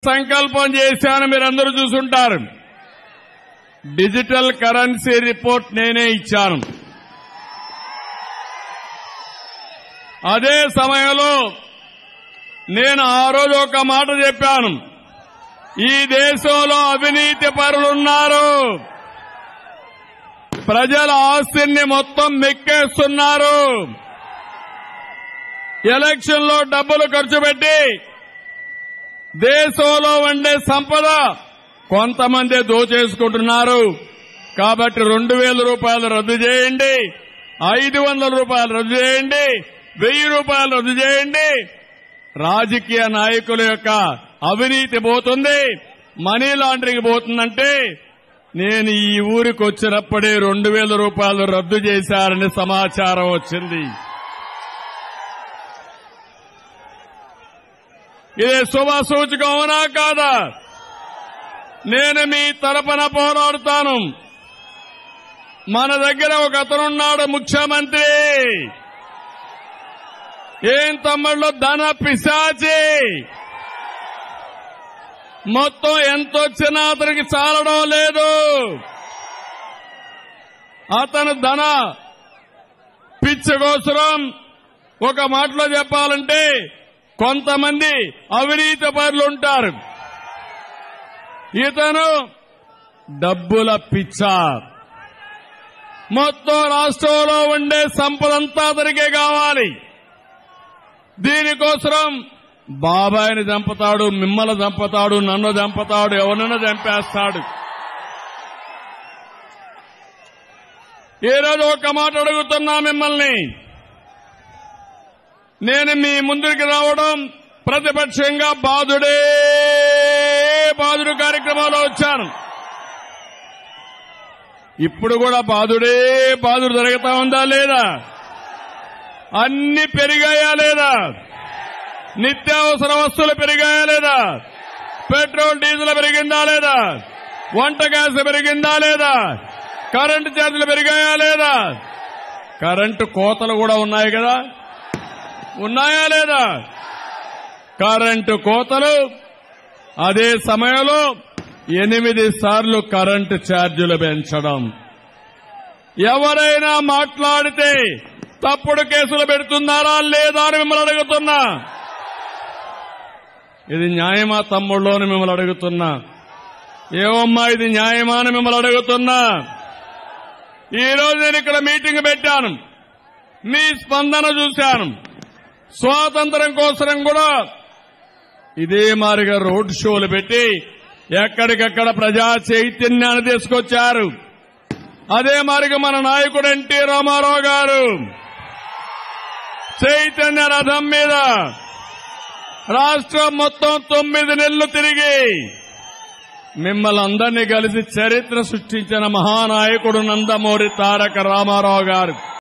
సంకల్పం చేశాను మీరందరూ చూసుంటారు డిజిటల్ కరెన్సీ రిపోర్ట్ నేనే ఇచ్చాను అదే సమయంలో నేను ఆ రోజు ఒక మాట చెప్పాను ఈ దేశంలో అవినీతి పరులున్నారు ప్రజల ఆస్తిని మొత్తం మెక్కేస్తున్నారు ఎలక్షన్ లో డబ్బులు ఖర్చు పెట్టి దేశంలో ఉండే సంపద కొంతమంది దోచేసుకుంటున్నారు కాబట్టి రెండు వేల రూపాయలు రద్దు చేయండి ఐదు వందల రూపాయలు రద్దు చేయండి వెయ్యి రూపాయలు రద్దు చేయండి రాజకీయ నాయకుల యొక్క అవినీతి పోతుంది మనీ లాండరింగ్ పోతుందంటే నేను ఈ ఊరికి వచ్చినప్పుడే రెండు వేల రూపాయలు రద్దు చేశారని సమాచారం వచ్చింది ఇది శుభ సూచకం అవునా కాదా నేను మీ తరపున పోరాడుతాను మన దగ్గర ఒక అతనున్నాడు ముఖ్యమంత్రి ఏం తమ్ముళ్ళు ధన పిశాచి మొత్తం ఎంత వచ్చినా అతనికి చాలడం లేదు అతను ధన పిచ్చకోసరం ఒక మాటలో చెప్పాలంటే కొంతమంది అవినీతి పరులు ఉంటారు ఇతను డబ్బుల పిచ్చ మొత్తం రాష్ట్రంలో ఉండే సంపదంతా అతనికే కావాలి దీనికోసం బాబాయిని చంపుతాడు మిమ్మల్ని చంపుతాడు నన్ను చంపుతాడు ఎవరినైనా చంపేస్తాడు ఈ రోజు ఒక మాట అడుగుతున్నా మిమ్మల్ని నేను మీ ముందుకు రావడం ప్రతిపక్షంగా బాధుడే బాధుడు కార్యక్రమంలో వచ్చాను ఇప్పుడు కూడా బాధుడే బాధుడు జరుగుతా ఉందా లేదా అన్ని పెరిగాయా లేదా నిత్యావసర వస్తువులు పెరిగాయా లేదా పెట్రోల్ డీజిల్ పెరిగిందా లేదా వంట గ్యాస్ పెరిగిందా లేదా కరెంటు ఛార్జీలు పెరిగాయా లేదా కరెంటు కోతలు కూడా ఉన్నాయి కదా ఉన్నాయా లేదా కరెంటు కోతలు అదే సమయంలో ఎనిమిది సార్లు కరెంటు ఛార్జీలు పెంచడం ఎవరైనా మాట్లాడితే తప్పుడు కేసులు పెడుతున్నారా లేదా అని మిమ్మల్ని అడుగుతున్నా ఇది న్యాయమా తమ్ముళ్ళు అని మిమ్మల్ని అడుగుతున్నా ఏమమ్మా ఇది న్యాయమా అని మిమ్మల్ని అడుగుతున్నా ఈ రోజు నేను ఇక్కడ మీటింగ్ పెట్టాను మీ స్పందన చూశాను స్వాతంత్రం కోసం కూడా ఇదే మారిగా రోడ్ షోలు పెట్టి ఎక్కడికక్కడ ప్రజా చైతన్యాన్ని తీసుకొచ్చారు అదే మారిగా మన నాయకుడు ఎన్టీ రామారావు గారు చైతన్య రథం మీద రాష్ట్రం మొత్తం తొమ్మిది నెలలు తిరిగి మిమ్మల్ని అందరినీ కలిసి చరిత్ర సృష్టించిన మహానాయకుడు నందమూరి తారక రామారావు గారు